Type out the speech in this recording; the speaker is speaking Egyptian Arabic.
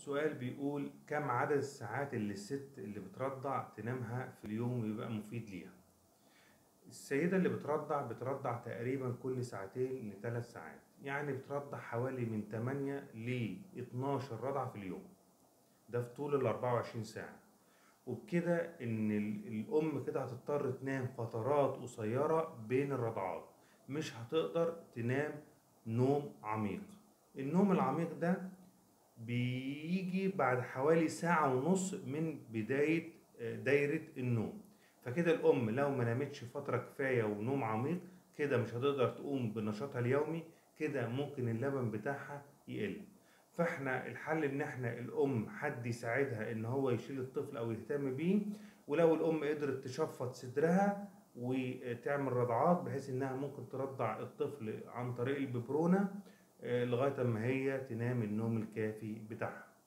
السؤال بيقول كم عدد الساعات اللي الست اللي بترضع تنامها في اليوم ويبقى مفيد ليها السيدة اللي بترضع بترضع تقريبا كل ساعتين لثلاث ساعات يعني بترضع حوالي من 8 ل 12 رضعة في اليوم ده في طول ال 24 ساعة وبكده ان ال- الام كده هتضطر تنام فترات قصيرة بين الرضعات مش هتقدر تنام نوم عميق النوم العميق ده بيجي بعد حوالي ساعة ونص من بداية آه، دايرة النوم فكده الأم لو ما نامتش فترة كفاية ونوم عميق كده مش هتقدر تقوم بنشاطها اليومي كده ممكن اللبن بتاعها يقل فاحنا الحل ان احنا الام حد يساعدها ان هو يشيل الطفل او يهتم بيه ولو الام قدرت تشفط صدرها وتعمل رضعات بحيث انها ممكن ترضع الطفل عن طريق الببرونة آه، لغاية ما هي تنام النوم الكافي بتاعها